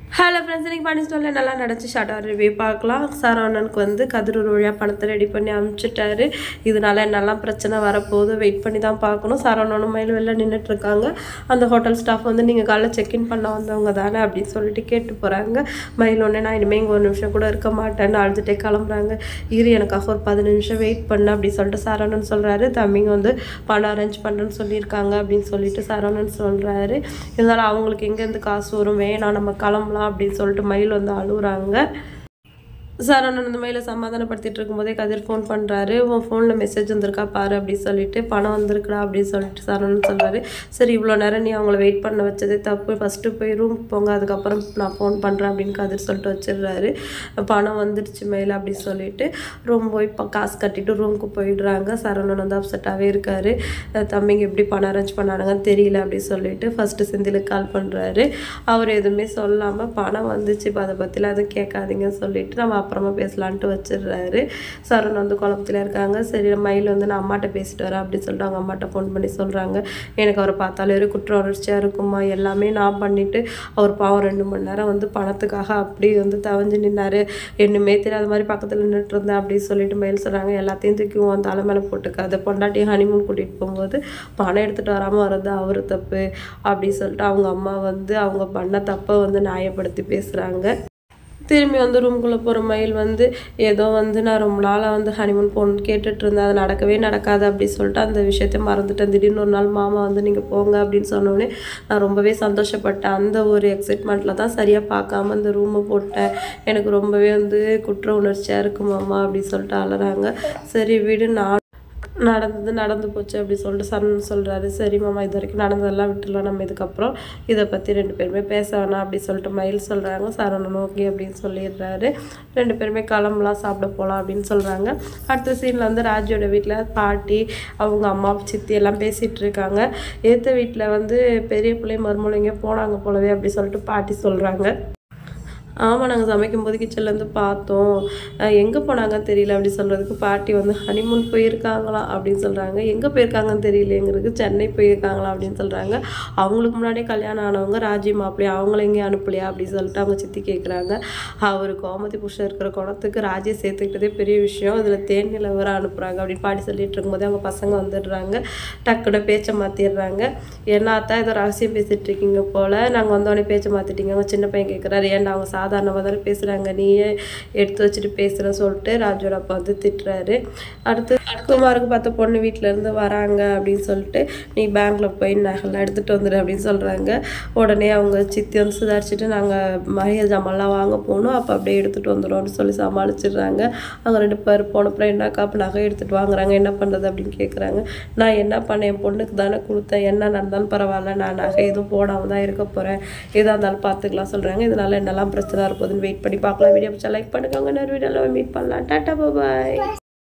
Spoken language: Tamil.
ஹலோ ஃப்ரெண்ட்ஸ் இன்னைக்கு பண்ணி ஸ்டோரில் நல்லா நடந்துச்சு ஷார்ட்டாக ரிவ்யூ பார்க்கலாம் சரவணனுக்கு வந்து கதிரூர் வழியாக பணத்தை ரெடி பண்ணி அனுப்பிச்சிட்டாரு இதனால என்னெல்லாம் பிரச்சனை வரப்போகுது வெயிட் பண்ணி தான் பார்க்கணும் சரவணனும் மயில் வெளில நின்றுட்டு இருக்காங்க அந்த ஹோட்டல் ஸ்டாஃப் வந்து நீங்கள் காலைல செக்இன் பண்ண வந்தவங்க தானே அப்படின்னு சொல்லிட்டு கேட்டு போகிறாங்க மயில் ஒன்று நான் இனிமேல் இங்கே ஒரு நிமிஷம் கூட இருக்க மாட்டேன்னு அழுதுகிட்டே கிளம்புறாங்க இரு எனக்காக ஒரு பதினஞ்சு நிமிஷம் வெயிட் பண்ணு அப்படின்னு சொல்லிட்டு சரவணன் சொல்கிறாரு தம்பிங்க வந்து பணம் அரேஞ்ச் பண்ணுறேன்னு சொல்லியிருக்காங்க அப்படின்னு சொல்லிட்டு சரவணன் சொல்கிறாரு இருந்தாலும் அவங்களுக்கு எங்கேருந்து காசு வரும் வேணாம் நம்ம கிளம்பலாம் அப்படின்னு சொல்லிட்டு மயில் வந்து அழுகுறாங்க சரவணன் இந்த மயிலை சமாதானப்படுத்திட்டு இருக்கும்போதே கதிர் ஃபோன் பண்ணுறாரு உன் ஃபோனில் மெசேஜ் வந்திருக்கா பாரு அப்படின்னு சொல்லிட்டு பணம் வந்திருக்குடா அப்படின்னு சொல்லிட்டு சரவணன் சொல்கிறாரு சரி இவ்வளோ நேரம் நீ அவங்கள வெயிட் பண்ண வச்சதே தப்பு ஃபஸ்ட்டு போய் ரூமுக்கு போங்க அதுக்கப்புறம் நான் ஃபோன் பண்ணுறேன் அப்படின்னு கதிர் சொல்லிட்டு வச்சிடுறாரு பணம் வந்துடுச்சு மேலே அப்படின்னு சொல்லிட்டு ரூம் போய் இப்போ காசு கட்டிட்டு ரூமுக்கு போயிடுறாங்க சரவணன் வந்து அப்செட்டாகவே இருக்காரு அஹ் தம்பிங்க எப்படி பணம் அரேஞ்ச் பண்ணானுங்கன்னு தெரியல அப்படின்னு சொல்லிட்டு ஃபஸ்ட்டு செந்திலுக்கு கால் பண்ணுறாரு அவர் எதுவுமே சொல்லாமல் பணம் வந்துச்சு இப்போ அதை பற்றிலாம் எதுவும் கேட்காதீங்கன்னு சொல்லிட்டு நம்ம அப்புறமா பேசலான்ட்டு வச்சிடுறாரு சரண் வந்து குழப்பத்துல இருக்காங்க சரி மயில் வந்து நான் அம்மாட்ட பேசிட்டு வரேன் அப்படின்னு சொல்லிட்டு அவங்க அம்மாட்ட ஃபோன் பண்ணி சொல்கிறாங்க எனக்கு அவரை பார்த்தாலே ஒரு குற்ற உணர்ச்சியாக இருக்குமா எல்லாமே நான் பண்ணிட்டு அவர் பாவம் ரெண்டு மணி நேரம் வந்து பணத்துக்காக அப்படி வந்து தவஞ்சு நின்னாரு என்னுமே தெரியாத மாதிரி பக்கத்தில் நின்றுட்டு இருந்தேன் அப்படின்னு சொல்லிட்டு மயில் சொல்கிறாங்க எல்லாத்தையும் தூக்கி உன் தலை மேலே போட்டுக்காத பொண்டாட்டி ஹனிமூன் கூட்டிகிட்டு போகும்போது பணம் எடுத்துகிட்டு வராமல் வர்றது அவர் தப்பு அப்படின்னு சொல்லிட்டு அவங்க அம்மா வந்து அவங்க பண்ண தப்பை வந்து நியாயப்படுத்தி பேசுகிறாங்க திரும்பி வந்து ரூம்குள்ளே போகிற மயில் வந்து ஏதோ வந்து நான் ரொம்ப நாளாக வந்து ஹனிமூன் போகணுன்னு கேட்டுட்டு இருந்தேன் அது நடக்கவே நடக்காது அப்படின்னு சொல்லிட்டு அந்த விஷயத்த மறந்துட்டேன் திடீர்னு ஒரு நாள் மாமா வந்து நீங்கள் போங்க அப்படின்னு சொன்னோடனே நான் ரொம்பவே சந்தோஷப்பட்டேன் அந்த ஒரு எக்ஸைட்மெண்ட்டில் தான் சரியாக பார்க்காம இந்த ரூமை போட்டேன் எனக்கு ரொம்பவே வந்து குற்ற உணர்ச்சியாக இருக்கு மாமா அப்படின்னு சொல்லிட்டு அலறாங்க சரி விடு நான் நடந்தது நடந்து போச்சு அப்படி சொல்லிட்டு சரண் சொல்கிறாரு சரி மாமா இது வரைக்கும் நடந்ததெல்லாம் விட்டுலாம் நம்ம இதுக்கப்புறம் இதை பற்றி ரெண்டு பேருமே பேச வேணாம் அப்படி சொல்லிட்டு மயில் சொல்கிறாங்க சரணன் ஓகே அப்படின்னு சொல்லிடுறாரு ரெண்டு பேருமே கிளம்பலாம் சாப்பிட போகலாம் அப்படின்னு சொல்கிறாங்க அடுத்த சீனில் வந்து ராஜியோட வீட்டில் பாட்டி அவங்க அம்மா சித்தி எல்லாம் பேசிகிட்டு இருக்காங்க ஏற்ற வீட்டில் வந்து பெரிய பிள்ளை மருமலைங்க போனாங்க போலவே அப்படி சொல்லிட்டு பாட்டி சொல்கிறாங்க ஆமாம் நாங்கள் சமைக்கும்போது கிச்சன்லேருந்து பார்த்தோம் எங்கே போனாங்கன்னு தெரியல அப்படி சொல்கிறதுக்கு பாட்டி வந்து ஹனிமூன் போயிருக்காங்களாம் அப்படின்னு சொல்கிறாங்க எங்கே போயிருக்காங்கன்னு தெரியலைங்கிறதுக்கு சென்னை போயிருக்காங்களா அப்படின்னு சொல்கிறாங்க அவங்களுக்கு முன்னாடியே கல்யாணம் ஆனவங்க ராஜி மாப்பிள்ளையா அவங்கள எங்கேயும் அனுப்பலையா அப்படின்னு சொல்லிட்டு அவங்க சித்தி கேட்குறாங்க அவர் கோமதி புருஷன் இருக்கிற குணத்துக்கு ராஜியை சேர்த்துக்கிட்டதே பெரிய விஷயம் இதில் தேன் நிலவர அனுப்புகிறாங்க அப்படின்னு பாட்டி சொல்லிட்டு இருக்கும்போதே அவங்க பசங்க வந்துடுறாங்க டக்குன்னு பேச்சை மாற்றிடுறாங்க என்னத்தான் ஏதோ ரகசியம் பேசிகிட்டு இருக்கீங்க போல் நாங்கள் வந்தோடனே பேச்சை மாற்றிட்டீங்க அவங்க சின்ன பையன் கேட்குறாரு ஏன்டா அவங்க சாதாரணமாக தானே பேசுகிறாங்க நீயே எடுத்து வச்சுட்டு பேசுகிறேன்னு சொல்லிட்டு ராஜோட அப்பா வந்து திட்டுறாரு அடுத்து குமாருக்கு பார்த்த பொண்ணு வீட்டிலேருந்து வராங்க அப்படின்னு சொல்லிட்டு நீ பேங்க்கில் போய் நகைலாம் எடுத்துகிட்டு வந்துடு அப்படின்னு சொல்கிறாங்க உடனே அவங்க சித்தி வந்து சுதாரிச்சுட்டு நாங்கள் மளிகை ஜாமான்லாம் வாங்க போகணும் அப்போ அப்படியே எடுத்துகிட்டு வந்துடும்னு சொல்லி சமாளிச்சிடுறாங்க அவங்க ரெண்டு பேர் போனப்புறம் என்ன காப்பு நகை எடுத்துகிட்டு வாங்குறாங்க என்ன பண்ணுறது அப்படின்னு கேட்குறாங்க நான் என்ன பண்ணேன் என் பொண்ணுக்கு தானே கொடுத்தேன் என்ன நடந்தாலும் பரவாயில்ல நான் நகை எதுவும் போடாமல் தான் இருக்க போகிறேன் எதாக இருந்தாலும் பார்த்துக்கலாம் சொல்கிறாங்க இதனால என்னெல்லாம் பிரச்சனை இருப்போதுன்னு வெயிட் பண்ணி பார்க்கலாம் வீடியோ பிடிச்சா லைக் பண்ணுங்க இன்னொரு வீடியோவில் மீட் பண்ணலாம் டாட்டா பாய்